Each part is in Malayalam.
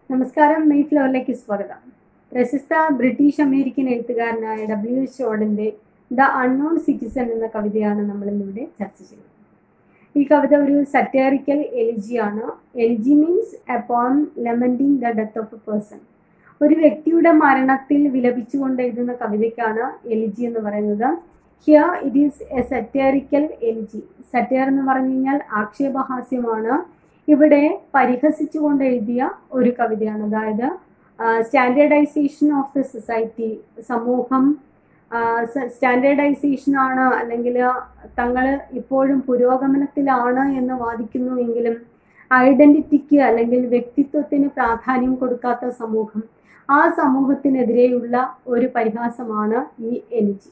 നമസ്കാരം മെയ് ഫ്ലവറിലേക്ക് സ്വാഗതം പ്രശസ്ത ബ്രിട്ടീഷ് അമേരിക്കൻ എഴുത്തുകാരനായ ഡബ്ല്യു എച്ച് ഓഡന്റെ ദ അൺനോൺ സിറ്റിസൺ എന്ന കവിതയാണ് നമ്മൾ ഇന്നിവിടെ ചർച്ച ചെയ്യുന്നത് ഈ കവിത ഒരു സറ്റാറിക്കൽ എലിജിയാണ് elegy means upon lamenting the death of a person ഒരു വ്യക്തിയുടെ മരണത്തിൽ വിലപിച്ചുകൊണ്ട് എഴുതുന്ന കവിതയ്ക്കാണ് എലിജി എന്ന് പറയുന്നത് here it is a satirical elegy satire എന്ന് പറഞ്ഞു കഴിഞ്ഞാൽ ആക്ഷേപഹാസ്യമാണ് ഇവിടെ പരിഹസിച്ചുകൊണ്ട് എഴുതിയ ഒരു കവിതയാണ് അതായത് സ്റ്റാൻഡേർഡൈസേഷൻ ഓഫ് ദ സൊസൈറ്റി സമൂഹം സ്റ്റാൻഡേർഡൈസേഷൻ ആണ് അല്ലെങ്കിൽ തങ്ങൾ ഇപ്പോഴും പുരോഗമനത്തിലാണ് എന്ന് വാദിക്കുന്നുവെങ്കിലും ഐഡന്റിറ്റിക്ക് അല്ലെങ്കിൽ വ്യക്തിത്വത്തിന് പ്രാധാന്യം കൊടുക്കാത്ത സമൂഹം ആ സമൂഹത്തിനെതിരെയുള്ള ഒരു പരിഹാസമാണ് ഈ elegy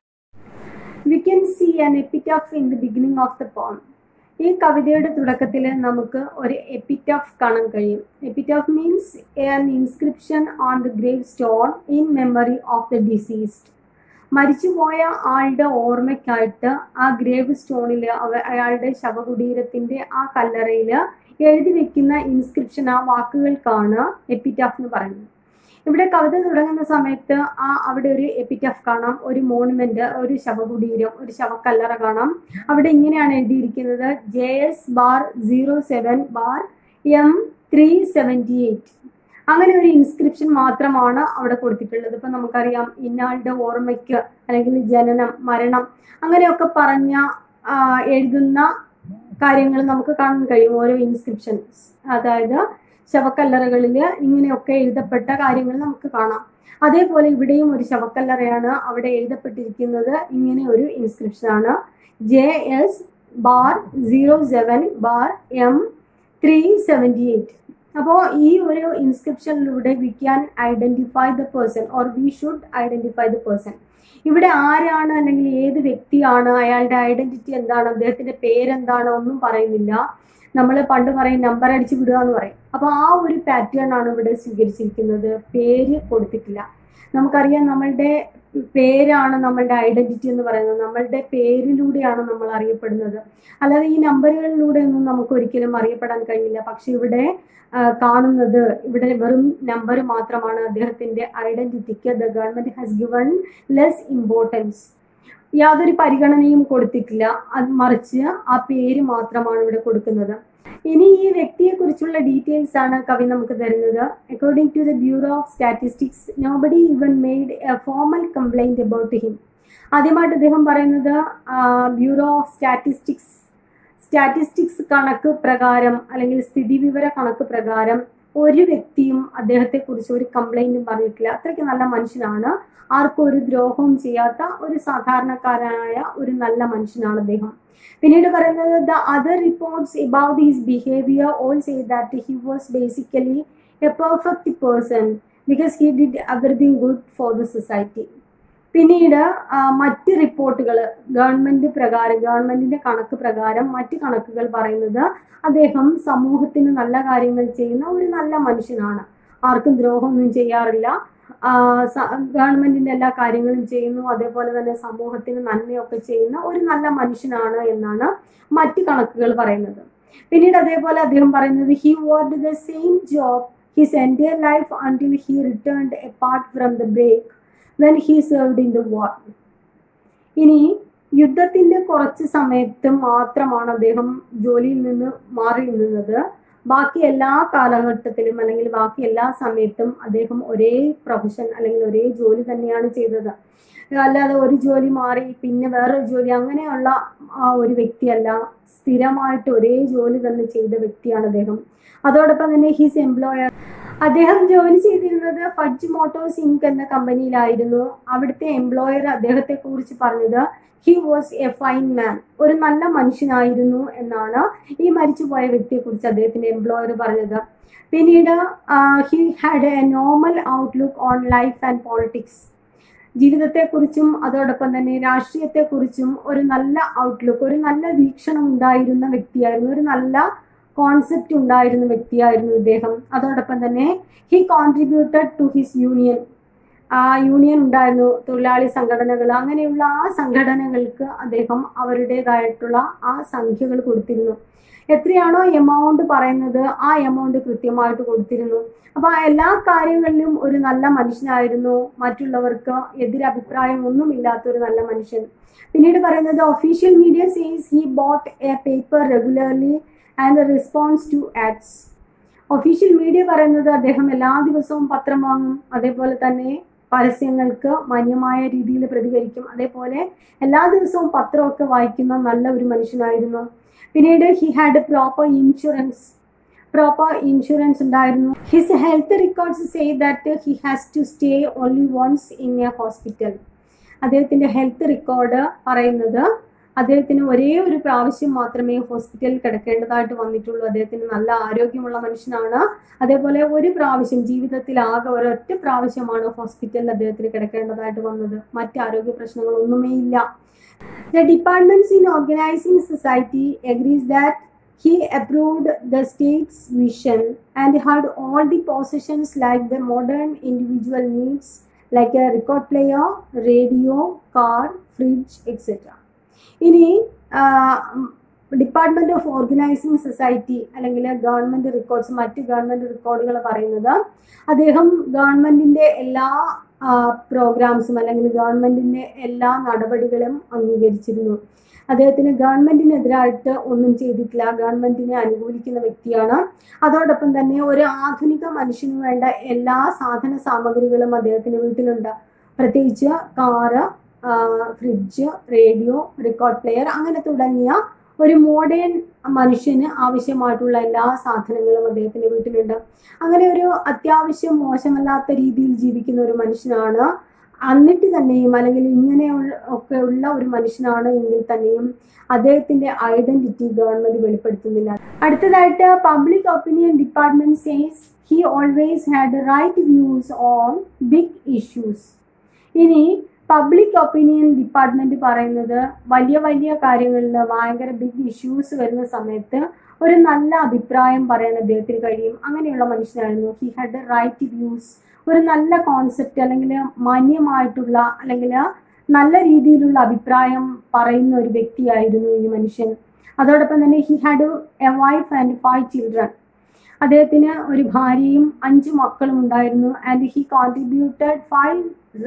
we can see an epitaph in the beginning of the poem ഈ കവിതയുടെ തുടക്കത്തിൽ നമുക്ക് ഒരു എപ്പിറ്റാഫ് കാണാൻ കഴിയും epitaph means an inscription on the grave stone in memory of the deceased മരിച്ചുപോയ ആളുടെ ഓർമ്മയ്ക്കായിട്ട് ആ ഗ്രേവ് സ്റ്റോണിൽ അവ അയാളുടെ ശവകുടീരത്തിന്റെ ആ കല്ലറയിൽ എഴുതി വെക്കുന്ന ഇൻസ്ക്രിപ്ഷൻ ആ വാക്കുകൾക്കാണ് എപ്പിറ്റാഫ് എന്ന് പറയുന്നത് ഇവിടെ കവിത തുടങ്ങുന്ന സമയത്ത് ആ അവിടെ ഒരു എപ്പിറ്റഫ് കാണാം ഒരു മോണുമെന്റ് ഒരു ശവകുടീരം ഒരു ശവക്കല്ലറ കാണാം അവിടെ ഇങ്ങനെയാണ് എഴുതിയിരിക്കുന്നത് J S bar zero seven bar M three seventy eight അങ്ങനെ ഒരു ഇൻസ്ക്രിപ്ഷൻ മാത്രമാണ് അവിടെ കൊടുത്തിട്ടുള്ളത് ഇപ്പൊ നമുക്കറിയാം ഇന്നാളുടെ ഓർമ്മയ്ക്ക് അല്ലെങ്കിൽ ജനനം മരണം അങ്ങനെയൊക്കെ പറഞ്ഞ എഴുതുന്ന കാര്യങ്ങൾ നമുക്ക് കാണാൻ കഴിയും ഓരോ ഇൻസ്ക്രിപ്ഷൻസ് അതായത് ശവക്കല്ലറകളിൽ ഇങ്ങനെയൊക്കെ എഴുതപ്പെട്ട കാര്യങ്ങൾ നമുക്ക് കാണാം അതേപോലെ ഇവിടെയും ഒരു ശവക്കല്ലറയാണ് അവിടെ എഴുതപ്പെട്ടിരിക്കുന്നത് ഇങ്ങനെ ഒരു ഇൻസ്ക്രിപ്ഷൻ ആണ് J S bar zero seven bar M three seventy eight അപ്പോൾ ഈ ഒരു ഇൻസ്ക്രിപ്ഷനിലൂടെ we can identify the person or we should identify the person ഇവിടെ ആരാണ് അല്ലെങ്കിൽ ഏത് വ്യക്തിയാണ് അയാളുടെ ഐഡന്റിറ്റി എന്താണ് അദ്ദേഹത്തിന്റെ പേരെന്താണ് ഒന്നും പറയുന്നില്ല നമ്മൾ പണ്ട് പറയും നമ്പർ അടിച്ച് വിടുക എന്ന് പറയും അപ്പോൾ ആ ഒരു പാറ്റേൺ ആണ് ഇവിടെ സ്വീകരിച്ചിരിക്കുന്നത് പേര് കൊടുത്തിട്ടില്ല നമുക്കറിയാം നമ്മളുടെ പേരാണ് നമ്മളുടെ ഐഡന്റിറ്റി എന്ന് പറയുന്നത് നമ്മളുടെ പേരിലൂടെയാണ് നമ്മൾ അറിയപ്പെടുന്നത് അല്ലാതെ ഈ നമ്പറുകളിലൂടെ ഒന്നും നമുക്ക് ഒരിക്കലും അറിയപ്പെടാൻ കഴിയില്ല പക്ഷെ ഇവിടെ കാണുന്നത് ഇവിടെ വെറും നമ്പർ മാത്രമാണ് അദ്ദേഹത്തിന്റെ ഐഡന്റിറ്റിക്ക് the government has given less importance യാതൊരു പരിഗണനയും കൊടുത്തിട്ടില്ല അത് മറിച്ച് ആ പേര് മാത്രമാണ് ഇവിടെ കൊടുക്കുന്നത് ഇനി ഈ വ്യക്തിയെ കുറിച്ചുള്ള ഡീറ്റെയിൽസ് ആണ് കവി നമുക്ക് തരുന്നത് according to the bureau of statistics nobody even made a formal complaint about him ആദ്യമായിട്ട് അദ്ദേഹം പറയുന്നത് ബ്യൂറോ ഓഫ് സ്റ്റാറ്റിസ്റ്റിക്സ് സ്റ്റാറ്റിസ്റ്റിക്സ് കണക്ക് പ്രകാരം അല്ലെങ്കിൽ സ്ഥിതിവിവര കണക്ക് പ്രകാരം ഒരു വ്യക്തിയും അദ്ദേഹത്തെക്കുറിച്ച് ഒരു കംപ്ലൈന്റും പറഞ്ഞിട്ടില്ല അത്രയ്ക്ക് നല്ല മനുഷ്യനാണ് ആർക്കും ഒരു ദ്രോഹവും ചെയ്യാത്ത ഒരു സാധാരണക്കാരനായ ഒരു നല്ല മനുഷ്യനാണ് അദ്ദേഹം പിന്നീട് പറയുന്നത് the other reports about his behaviour all say that he was basically a perfect person because he did everything good for the society പിന്നീട് മറ്റ് റിപ്പോർട്ടുകൾ ഗവൺമെന്റ് പ്രകാരം ഗവൺമെന്റിന്റെ കണക്ക് പ്രകാരം മറ്റ് കണക്കുകൾ പറയുന്നത് അദ്ദേഹം സമൂഹത്തിന് നല്ല കാര്യങ്ങൾ ചെയ്യുന്ന ഒരു നല്ല മനുഷ്യനാണ് ആർക്കും ദ്രോഹമൊന്നും ചെയ്യാറില്ല ഗവൺമെന്റിന്റെ എല്ലാ കാര്യങ്ങളും ചെയ്യുന്നു അതേപോലെ തന്നെ സമൂഹത്തിന് നന്മയൊക്കെ ചെയ്യുന്ന ഒരു നല്ല മനുഷ്യനാണ് എന്നാണ് മറ്റ് കണക്കുകൾ പറയുന്നത് പിന്നീട് അതേപോലെ അദ്ദേഹം പറയുന്നത് he worked the same job his entire life until he returned a part from the break when he served in the war ഇനി യുദ്ധത്തിന്റെ കുറച്ച് സമയത്ത് മാത്രമാണ് അദ്ദേഹം ജോലിയിൽ നിന്ന് മാറി നിന്നത് ബാക്കി എല്ലാ കാലഘട്ടത്തിലും അല്ലെങ്കിൽ ബാക്കി എല്ലാ സമയത്തും അദ്ദേഹം ഒരേ പ്രൊഫഷൻ അല്ലെങ്കിൽ ഒരേ ജോലി തന്നെയാണ് ചെയ്തത് അല്ലാതെ ഒരു ജോലി മാറി പിന്നെ വേറൊരു ജോലി അങ്ങനെയുള്ള ആ ഒരു വ്യക്തിയല്ല സ്ഥിരമായിട്ട് ഒരേ ജോലി തന്നെ ചെയ്ത വ്യക്തിയാണ് അദ്ദേഹം അതോടൊപ്പം തന്നെ ഹിസ് എംപ്ലോയർ അദ്ദേഹം ജോലി ചെയ്തിരുന്നത് ഫഡ്ജ് മോട്ടോഴ്സ് ഇൻക് എന്ന കമ്പനിയിലായിരുന്നു അവിടുത്തെ എംപ്ലോയർ അദ്ദേഹത്തെ കുറിച്ച് പറഞ്ഞത് he was a fine man ഒരു നല്ല മനുഷ്യനായിരുന്നു എന്നാണ് ഈ മരിച്ചുപോയ വ്യക്തിയെ കുറിച്ച് അദ്ദേഹത്തിന്റെ എംപ്ലോയർ പറഞ്ഞത് പിന്നീട് he had a normal outlook on life and politics ജീവിതത്തെക്കുറിച്ചും അതോടൊപ്പം തന്നെ രാഷ്ട്രീയത്തെക്കുറിച്ചും ഒരു നല്ല ഔട്ട്ലുക്ക് ഒരു നല്ല വീക്ഷണം ഉണ്ടായിരുന്ന വ്യക്തിയായിരുന്നു ഒരു നല്ല കോൺസെപ്റ്റ് ഉണ്ടായിരുന്ന വ്യക്തിയായിരുന്നു ഇദ്ദേഹം അതോടൊപ്പം തന്നെ he contributed to his union ആ യൂണിയൻ ഉണ്ടായിരുന്നു തൊഴിലാളി സംഘടനകൾ അങ്ങനെയുള്ള ആ സംഘടനകൾക്ക് അദ്ദേഹം അവരുടേതായിട്ടുള്ള ആ സംഖ്യകൾ കൊടുത്തിരുന്നു എത്രയാണോ എമൗണ്ട് പറയുന്നത് ആ എമൗണ്ട് കൃത്യമായിട്ട് കൊടുത്തിരുന്നു അപ്പൊ ആ എല്ലാ കാര്യങ്ങളിലും ഒരു നല്ല മനുഷ്യനായിരുന്നു മറ്റുള്ളവർക്ക് എതിരഭിപ്രായം ഒന്നുമില്ലാത്ത ഒരു നല്ല മനുഷ്യൻ പിന്നീട് പറയുന്നത് official media sees he bought a paper regularly and response to ads official media പറയുന്നത് അദ്ദേഹം എല്ലാ ദിവസവും പത്രം വാങ്ങും അതേപോലെ തന്നെ പരസ്യങ്ങൾക്ക് മാന്യമായ രീതിയിൽ പ്രതികരിക്കും അതേപോലെ എല്ലാ ദിവസവും പത്രമൊക്കെ വായിക്കുന്ന നല്ല ഒരു മനുഷ്യനായിരുന്നു പിന്നീട് he had proper insurance proper insurance ഉണ്ടായിരുന്നു his health records say that he has to stay only once in a hospital അദ്ദേഹത്തിന്റെ ഹെൽത്ത് റെക്കോർഡ് പറയുന്നത് അദ്ദേഹത്തിന് ഒരേ ഒരു പ്രാവശ്യം മാത്രമേ ഹോസ്പിറ്റലിൽ കിടക്കേണ്ടതായിട്ട് വന്നിട്ടുള്ളൂ അദ്ദേഹത്തിന് നല്ല ആരോഗ്യമുള്ള മനുഷ്യനാണ് അതേപോലെ ഒരു പ്രാവശ്യം ജീവിതത്തിൽ ആകെ ഒരൊറ്റ പ്രാവശ്യമാണ് ഹോസ്പിറ്റലിൽ അദ്ദേഹത്തിന് കിടക്കേണ്ടതായിട്ട് വന്നത് മറ്റ് ആരോഗ്യ പ്രശ്നങ്ങളൊന്നുമേ ഇല്ല The departments in organizing society agrees that he approved the state's vision and had all the possessions like the modern individual needs like a record player, radio, car, fridge, etc. ഇനി ഡിപ്പാർട്ട്മെന്റ് ഓഫ് ഓർഗനൈസിങ് സൊസൈറ്റി അല്ലെങ്കിൽ ഗവൺമെന്റ് റെക്കോർഡ്സ് മറ്റ് ഗവൺമെന്റ് റെക്കോർഡുകൾ പറയുന്നത് അദ്ദേഹം ഗവൺമെന്റിന്റെ എല്ലാ പ്രോഗ്രാംസും അല്ലെങ്കിൽ ഗവൺമെന്റിന്റെ എല്ലാ നടപടികളും അംഗീകരിച്ചിരുന്നു അദ്ദേഹത്തിന് ഗവൺമെന്റിനെതിരായിട്ട് ഒന്നും ചെയ്തിട്ടില്ല ഗവൺമെന്റിനെ അനുകൂലിക്കുന്ന വ്യക്തിയാണ് അതോടൊപ്പം തന്നെ ഒരു ആധുനിക മനുഷ്യന് വേണ്ട എല്ലാ സാധന സാമഗ്രികളും അദ്ദേഹത്തിന്റെ വീട്ടിലുണ്ട് പ്രത്യേകിച്ച് car fridge radio record player അങ്ങനെ തുടങ്ങിയ ഒരു മോഡേൺ മനുഷ്യന് ആവശ്യമായിട്ടുള്ള എല്ലാ സാധനങ്ങളും അദ്ദേഹത്തിന്റെ വീട്ടിലുണ്ട് അങ്ങനെ ഒരു അത്യാവശ്യം മോശമല്ലാത്ത രീതിയിൽ ജീവിക്കുന്ന ഒരു മനുഷ്യനാണ് എന്നിട്ട് തന്നെയും അല്ലെങ്കിൽ ഇങ്ങനെയുള്ള ഒക്കെ ഉള്ള ഒരു മനുഷ്യനാണ് എങ്കിൽ തന്നെയും അദ്ദേഹത്തിന്റെ ഐഡന്റിറ്റി ഗവൺമെന്റ് വെളിപ്പെടുത്തുന്നില്ല അടുത്തതായിട്ട് public opinion department says he always had right views on big issues ഇനി പബ്ലിക് ഒപ്പീനിയൻ ഡിപ്പാർട്ട്മെന്റ് പറയുന്നത് വലിയ വലിയ കാര്യങ്ങളിൽ ഭയങ്കര ബിഗ് ഇഷ്യൂസ് വരുന്ന സമയത്ത് ഒരു നല്ല അഭിപ്രായം പറയാൻ അദ്ദേഹത്തിന് കഴിയും അങ്ങനെയുള്ള മനുഷ്യനായിരുന്നു ഹി ഹാഡ് റൈറ്റ് വ്യൂസ് ഒരു നല്ല കോൺസെപ്റ്റ് അല്ലെങ്കിൽ മാന്യമായിട്ടുള്ള അല്ലെങ്കിൽ നല്ല രീതിയിലുള്ള അഭിപ്രായം പറയുന്ന ഒരു വ്യക്തിയായിരുന്നു ഈ മനുഷ്യൻ അതോടൊപ്പം തന്നെ he had a wife and five children അദ്ദേഹത്തിന് ഒരു ഭാര്യയും അഞ്ച് മക്കളും ഉണ്ടായിരുന്നു and he contributed five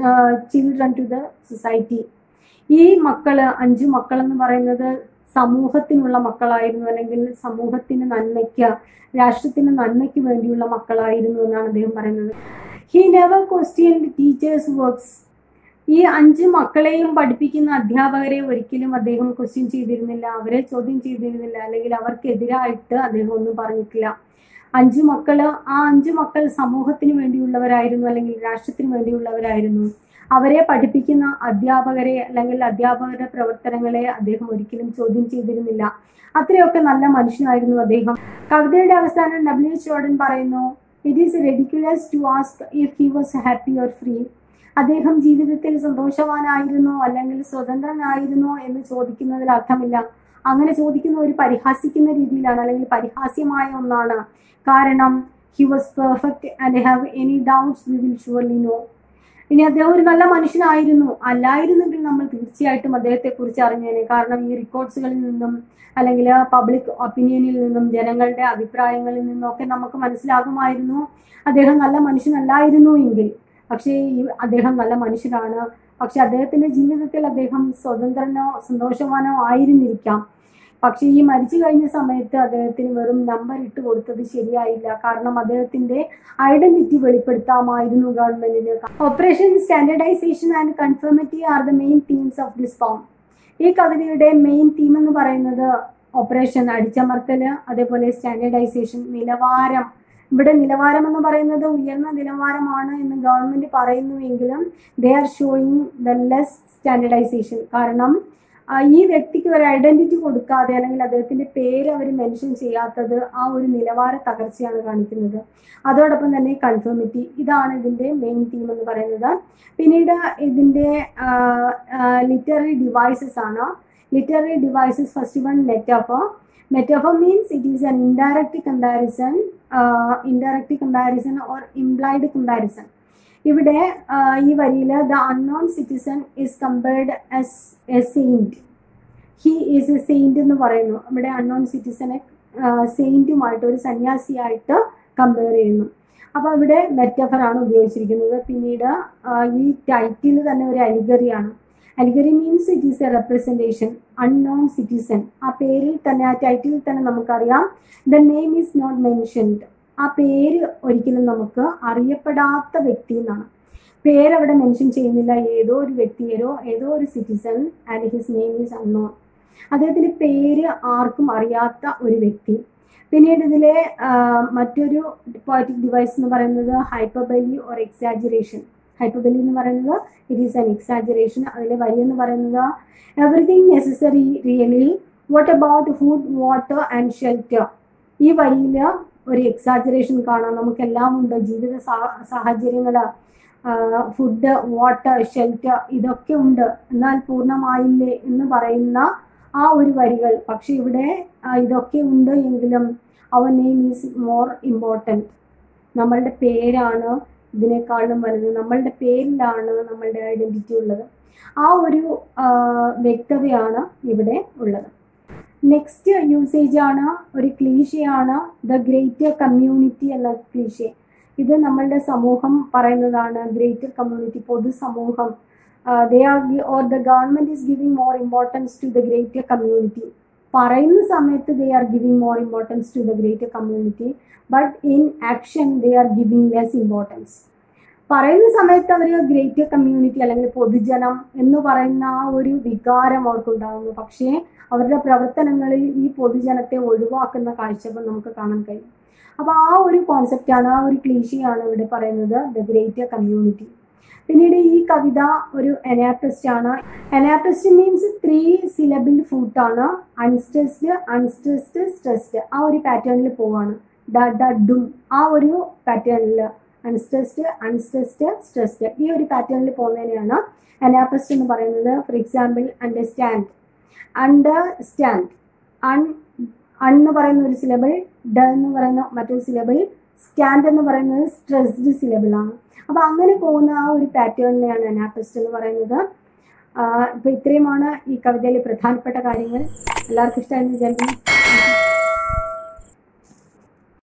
children to the society ഈ മക്കള് അഞ്ച് മക്കൾ എന്ന് പറയുന്നത് സമൂഹത്തിനുള്ള മക്കളായിരുന്നു അല്ലെങ്കിൽ സമൂഹത്തിന് നന്മയ്ക്ക് രാഷ്ട്രത്തിന് നന്മയ്ക്ക് വേണ്ടിയുള്ള മക്കളായിരുന്നു എന്നാണ് അദ്ദേഹം പറയുന്നത് he never question teachers works ഈ അഞ്ച് മക്കളെയും പഠിപ്പിക്കുന്ന അധ്യാപകരെ ഒരിക്കലും അദ്ദേഹം ക്വസ്റ്റ്യൻ ചെയ്തിരുന്നില്ല അവരെ ചോദ്യം ചെയ്തിരുന്നില്ല അല്ലെങ്കിൽ അവർക്കെതിരായിട്ട് അദ്ദേഹം ഒന്നും പറഞ്ഞിട്ടില്ല അഞ്ച് മക്കള് ആ അഞ്ച് മക്കൾ സമൂഹത്തിന് വേണ്ടിയുള്ളവരായിരുന്നു അല്ലെങ്കിൽ രാഷ്ട്രത്തിന് വേണ്ടിയുള്ളവരായിരുന്നു അവരെ പഠിപ്പിക്കുന്ന അധ്യാപകരെ അല്ലെങ്കിൽ അധ്യാപകരുടെ പ്രവർത്തനങ്ങളെ അദ്ദേഹം ഒരിക്കലും ചോദ്യം ചെയ്തിരുന്നില്ല അത്രയൊക്കെ നല്ല മനുഷ്യനായിരുന്നു അദ്ദേഹം കവിതയുടെ അവസാനം ഡബ്ല്യു ചോർഡൻ പറയുന്നു it is ridiculous to ask if he was happy or free അദ്ദേഹം ജീവിതത്തിൽ സന്തോഷവാനായിരുന്നോ അല്ലെങ്കിൽ സ്വതന്ത്രനായിരുന്നോ എന്ന് ചോദിക്കുന്നതിൽ അർത്ഥമില്ല അങ്ങനെ ചോദിക്കുന്ന ഒരു പരിഹാസിക്കുന്ന രീതിയിലാണ് അല്ലെങ്കിൽ പരിഹാസ്യമായ ഒന്നാണ് കാരണം he was perfect and have any doubts we will surely know ഇനി അദ്ദേഹം ഒരു നല്ല മനുഷ്യനായിരുന്നു അല്ലായിരുന്നെങ്കിൽ നമ്മൾ തീർച്ചയായിട്ടും അദ്ദേഹത്തെ കുറിച്ച് അറിഞ്ഞേനെ കാരണം ഈ റെക്കോർഡ്സുകളിൽ നിന്നും അല്ലെങ്കിൽ പബ്ലിക് ഒപ്പീനിയനിൽ നിന്നും ജനങ്ങളുടെ അഭിപ്രായങ്ങളിൽ നിന്നൊക്കെ നമുക്ക് മനസ്സിലാകുമായിരുന്നു അദ്ദേഹം നല്ല മനുഷ്യനല്ലായിരുന്നു എങ്കിൽ പക്ഷേ ഈ അദ്ദേഹം നല്ല മനുഷ്യനാണ് പക്ഷെ അദ്ദേഹത്തിന്റെ ജീവിതത്തിൽ അദ്ദേഹം സ്വതന്ത്രനോ സന്തോഷവാനോ ആയിരുന്നിരിക്കാം പക്ഷെ ഈ മരിച്ചു കഴിഞ്ഞ സമയത്ത് അദ്ദേഹത്തിന് വെറും നമ്പർ ഇട്ട് കൊടുത്തത് ശരിയായില്ല കാരണം അദ്ദേഹത്തിന്റെ ഐഡന്റിറ്റി വെളിപ്പെടുത്താമായിരുന്നു ഗവൺമെന്റിന് operation standardisation and conformity are the main themes of this form ഈ കവിതയുടെ മെയിൻ തീം എന്ന് പറയുന്നത് ഓപ്പറേഷൻ അടിച്ചമർത്തല് അതേപോലെ സ്റ്റാൻഡർഡൈസേഷൻ നിലവാരം ഇവിടെ നിലവാരം എന്ന് പറയുന്നത് ഉയർന്ന നിലവാരമാണ് എന്ന് ഗവൺമെന്റ് പറയുന്നുവെങ്കിലും they are showing the less standardisation കാരണം ഈ വ്യക്തിക്ക് ഒരു ഐഡന്റിറ്റി കൊടുക്കാതെ അല്ലെങ്കിൽ അദ്ദേഹത്തിന്റെ പേര് അവർ മെൻഷൻ ചെയ്യാത്തത് ആ ഒരു നിലവാര തകർച്ചയാണ് കാണിക്കുന്നത് അതോടൊപ്പം തന്നെ കൺഫേമിറ്റി ഇതാണ് ഇതിന്റെ മെയിൻ തീം എന്ന് പറയുന്നത് പിന്നീട് ഇതിന്റെ ലിറ്റററി ഡിവൈസസ് ആണ് literary devices first one metaphor metaphor means it is an indirect comparison indirect comparison or implied comparison ഇവിടെ ഈ വരിയിൽ the unknown citizen is compared as a saint he is a saint എന്ന് പറയുന്നു ഇവിടെ അൺനോൺ സിറ്റിസനെ സെയിൻറ്റുമായിട്ട് ഒരു സന്യാസിയായിട്ട് കമ്പയർ ചെയ്യുന്നു അപ്പോൾ ഇവിടെ മെറ്റഫറാണ് ഉപയോഗിച്ചിരിക്കുന്നത് പിന്നീട് ആ, ഈ ടൈറ്റിൽ തന്നെ ഒരു അലിഗറിയാണ് allegory means it is a representation unknown citizen ആ പേരിൽ തന്നെ ആ ടൈറ്റിലിൽ തന്നെ നമുക്കറിയാം the name is not mentioned ആ പേര് ഒരിക്കലും നമുക്ക് അറിയപ്പെടാത്ത വ്യക്തി എന്നാണ് പേര് അവിടെ മെൻഷൻ ചെയ്യുന്നില്ല ഏതോ ഒരു വ്യക്തിയേരോ ഏതോ ഒരു citizen and his name is unknown അദ്ദേഹത്തിൻ്റെ പേര് ആർക്കും അറിയാത്ത ഒരു വ്യക്തി പിന്നീട് ഇതിലെ ആ, മറ്റൊരു പോയറ്റിക് ഡിവൈസ് എന്ന് പറയുന്നത് ഹൈപ്പബലി ഓർ എക്സാജുറേഷൻ ഹൈപ്പബലി എന്ന് പറയുന്നത് ഇറ്റ് ഈസ് ആൻ എക്സാജുറേഷൻ അതിലെ വരി എന്ന് പറയുന്നത് everything necessary really what about food water and shelter ഈ വരിയിൽ ഒരു എക്സാജറേഷൻ കാണാം നമുക്കെല്ലാം ഉണ്ട് ജീവിത സാഹചര്യങ്ങൾ ഫുഡ് വാട്ടർ ഷെൽറ്റർ ഇതൊക്കെ ഉണ്ട് എന്നാൽ പൂർണ്ണമായില്ലേ എന്ന് പറയുന്ന ആ ഒരു വരികൾ പക്ഷെ ഇവിടെ ആ, ഇതൊക്കെ ഉണ്ട് എങ്കിലും അവർ നെയിം ഈസ് മോർ ഇമ്പോർട്ടൻറ്റ് നമ്മളുടെ പേരാണ് ഇതിനേക്കാളും വലുത് നമ്മളുടെ പേരിലാണ് നമ്മളുടെ ഐഡൻറ്റിറ്റി ഉള്ളത് ആ ഒരു ആ, വ്യക്തതയാണ് ഇവിടെ ഉള്ളത് നെക്സ്റ്റ് യൂസേജ് ആണ് ഒരു ക്ലീഷയാണ് ദ ഗ്രേറ്റർ കമ്മ്യൂണിറ്റി എന്ന ക്ലീഷെ ഇത് നമ്മളുടെ സമൂഹം പറയുന്നതാണ് ഗ്രേറ്റർ കമ്മ്യൂണിറ്റി പൊതുസമൂഹം they are or the government is giving more importance to the greater community പറയുന്ന സമയത്ത് they are giving more importance to the greater community but in action they are giving less importance പറയുന്ന സമയത്ത് അവർ ഗ്രേറ്റർ കമ്മ്യൂണിറ്റി അല്ലെങ്കിൽ പൊതുജനം എന്ന് പറയുന്ന ആ ഒരു വികാരം അവർക്കുണ്ടാകുന്നു പക്ഷേ അവരുടെ പ്രവർത്തനങ്ങളിൽ ഈ പൊതുജനത്തെ ഒഴിവാക്കുന്ന കാഴ്ചകൾ നമുക്ക് കാണാൻ കഴിയും അപ്പോൾ ആ ഒരു കോൺസെപ്റ്റാണ് ആ ഒരു ക്ലീശയാണ് ഇവിടെ പറയുന്നത് ദ ഗ്രേറ്റർ കമ്മ്യൂണിറ്റി പിന്നീട് ഈ കവിത ഒരു എനാപ്രിസ്റ്റ് ആണ് എനാപ്രിസ്റ്റ് മീൻസ് ത്രീ സിലബിൾ ഫൂട്ടാണ് അൺസ്ട്രെസ്ഡ് അൺസ്ട്രെസ്ഡ് സ്ട്രെസ്ഡ് ആ ഒരു പാറ്റേണിൽ പോവാണ് ഡ ഡ ഡും ആ ഒരു പാറ്റേണിൽ അൺസ്ട്രെസ്ഡ് അൺസ്ട്രെസ്ഡ് സ്ട്രെസ്ഡ് ഈ ഒരു പാറ്റേണിൽ പോകുന്നതിനെയാണ് അനാപ്രസ്റ്റ് എന്ന് പറയുന്നത് for example understand understand un un എന്ന് പറയുന്ന ഒരു സിലബിൾ ഡ എന്ന് പറയുന്ന മറ്റൊരു സിലബിൾ സ്റ്റാൻഡ് എന്ന് പറയുന്നത് സ്ട്രെസ്ഡ് സിലബിൾ ആണ് അപ്പോൾ അങ്ങനെ പോകുന്ന ആ ഒരു പാറ്റേണിനെയാണ് അനാപ്രസ്റ്റ് എന്ന് പറയുന്നത് ഇപ്പോൾ ഇത്രയുമാണ് ഈ കവിതയിലെ പ്രധാനപ്പെട്ട കാര്യങ്ങൾ എല്ലാവർക്കും ഇഷ്ടമായെന്ന് വിചാരിക്കുന്നു